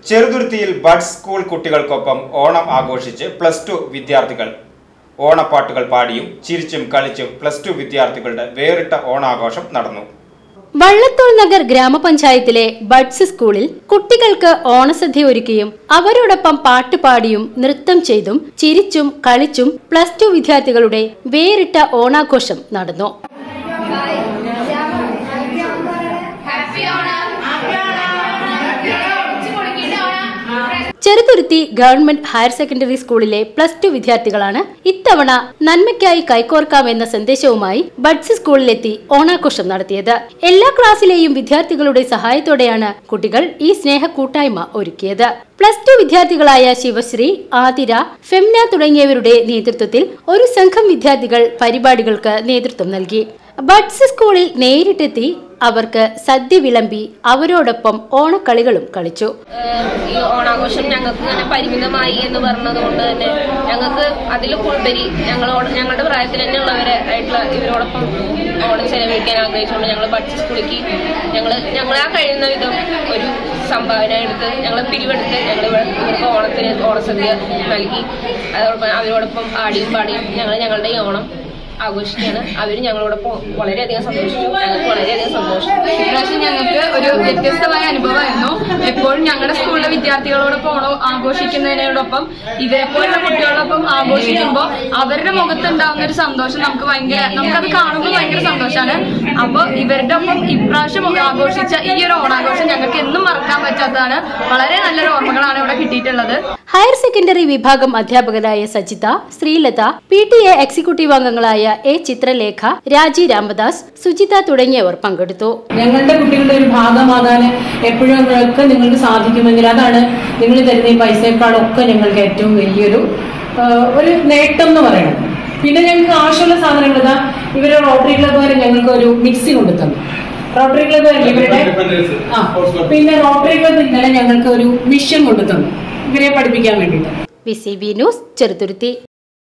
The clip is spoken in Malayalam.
ചെറുതുരുത്തിയിൽ ബഡ് സ്കൂൾ കുട്ടികൾക്കൊപ്പം ഓണം ആഘോഷിച്ച് പ്ലസ് ടു വിദ്യാർത്ഥികൾ ഓണപ്പാട്ടുകൾ പാടിയും ചിരിച്ചും കളിച്ചും പ്ലസ് ടു വിദ്യാർത്ഥികളുടെ വേറിട്ട ഓണാഘോഷം നടന്നു വള്ളത്തോൾ നഗർ ഗ്രാമപഞ്ചായത്തിലെ ബഡ്സ് സ്കൂളിൽ കുട്ടികൾക്ക് ഓണസദ്യ ഒരുക്കിയും അവരോടൊപ്പം പാട്ടുപാടിയും നൃത്തം ചെയ്തും ചിരിച്ചും കളിച്ചും പ്ലസ് ടു വിദ്യാർത്ഥികളുടെ വേറിട്ട ഓണാഘോഷം നടന്നു ചെറുതുരുത്തി ഗവൺമെന്റ് ഹയർ സെക്കൻഡറി സ്കൂളിലെ പ്ലസ് ടു വിദ്യാർത്ഥികളാണ് ഇത്തവണ നന്മയ്ക്കായി കൈകോർക്കാമെന്ന സന്ദേശവുമായി ബഡ്സ് സ്കൂളിലെത്തി ഓണാഘോഷം നടത്തിയത് എല്ലാ ക്ലാസ്സിലെയും വിദ്യാർത്ഥികളുടെ സഹായത്തോടെയാണ് കുട്ടികൾ ഈ സ്നേഹ കൂട്ടായ്മ ഒരുക്കിയത് പ്ലസ് ടു വിദ്യാർത്ഥികളായ ശിവശ്രീ ആതിര ഫെംന തുടങ്ങിയവരുടെ നേതൃത്വത്തിൽ ഒരു സംഘം വിദ്യാർത്ഥികൾ പരിപാടികൾക്ക് നേതൃത്വം നൽകി ബഡ്സ് സ്കൂളിൽ നേരിട്ടെത്തി അവർക്ക് സദ്യ വിളമ്പി അവരോടൊപ്പം ഓണക്കളികളും കളിച്ചു ഏഹ് ഈ ഓണാഘോഷം ഞങ്ങൾക്ക് ഇങ്ങനെ പരിമിതമായി എന്ന് പറഞ്ഞത് കൊണ്ട് തന്നെ ഞങ്ങൾക്ക് അതിൽ കൂടുതൽ ഞങ്ങളോട് ഞങ്ങളുടെ പ്രായത്തിൽ തന്നെ ഉള്ളവരെ ആയിട്ടുള്ള ഇവരോടൊപ്പം ഓണം ചെലവഴിക്കാൻ ആഗ്രഹിച്ചുകൊണ്ട് ഞങ്ങൾ ബഡ്സ് സ്കൂളിലേക്ക് ഞങ്ങൾ ഞങ്ങളാ കഴിയുന്ന വിധം ഒരു സംഭാവന എടുത്ത് ഞങ്ങൾ പിരിവെടുത്ത് ഞങ്ങൾ ഇവർക്ക് ഓണത്തിന് ഓണസദ്യ നൽകി അതോടൊപ്പം അവരോടൊപ്പം ആടിയും പാടിയും ഞങ്ങൾ ഞങ്ങളുടെ ഈ ഓണം ആഘോഷിക്കുകയാണ് അവർ ഞങ്ങളോടൊപ്പം വളരെയധികം സന്തോഷിച്ചു ഞങ്ങൾക്ക് വളരെയധികം സന്തോഷം ഇപ്രാവശ്യം ഞങ്ങൾക്ക് ഒരു വ്യത്യസ്തമായ അനുഭവമായിരുന്നു എപ്പോഴും ഞങ്ങളുടെ സ്കൂളിലെ വിദ്യാർത്ഥികളോടൊപ്പം ഓണം ആഘോഷിക്കുന്നതിനോടൊപ്പം ഇവരെ പോലുള്ള കുട്ടികളോടൊപ്പം ആഘോഷിക്കുമ്പോൾ അവരുടെ മുഖത്ത് ഉണ്ടാകുന്ന ഒരു സന്തോഷം നമുക്ക് ഭയങ്കര നമുക്കത് കാണുമ്പോൾ ഭയങ്കര സന്തോഷമാണ് അപ്പോൾ ഇവരുടെ ഒപ്പം ഇപ്രാവശ്യം ആഘോഷിച്ച ഈ ഒരു ഓണാഘോഷം ഞങ്ങൾക്ക് എന്നും മറക്കാൻ പറ്റാത്തതാണ് വളരെ നല്ലൊരു ഓർമ്മകളാണ് ഇവിടെ കിട്ടിയിട്ടുള്ളത് ഹയർ സെക്കൻഡറി വിഭാഗം അധ്യാപകരായ Sajitha Sreelatha P T A executive അംഗങ്ങളായ എ ചിത്രലേഖ രാജി രാമദാസ് സുജിത തുടങ്ങിയവർ പങ്കെടുത്തു ഞങ്ങളുടെ കുട്ടികളുടെ ഒരു ഭാഗമാകാൻ എപ്പോഴും ഒക്കെ നിങ്ങൾക്ക് സാധിക്കുമെങ്കിൽ അതാണ് നിങ്ങൾ തരുന്ന ഈ പൈസയെക്കാളൊക്കെ ഞങ്ങൾക്ക് ഏറ്റവും വലിയൊരു ആ, ഒരു നേട്ടം എന്ന് പറയുന്നത് പിന്നെ ഞങ്ങൾക്ക് ആവശ്യമുള്ള സാധനങ്ങൾ ഇതാ ഇവര് റോട്ടറി ക്ലബ് വരെ ഞങ്ങൾക്ക് ഒരു മിക്സി കൊണ്ടു തന്നു റോട്ടറി ക്ലബ് വരെ ഇവരുടെ ആ പിന്നെ റോട്ടറി ക്ലബ് ഇന്നലെ ഞങ്ങൾക്ക് ഒരു മിഷൻ കൊണ്ടു തന്നു ഇവരെ പഠിപ്പിക്കാൻ വേണ്ടിയിട്ട് V C B news Cheruthuruthy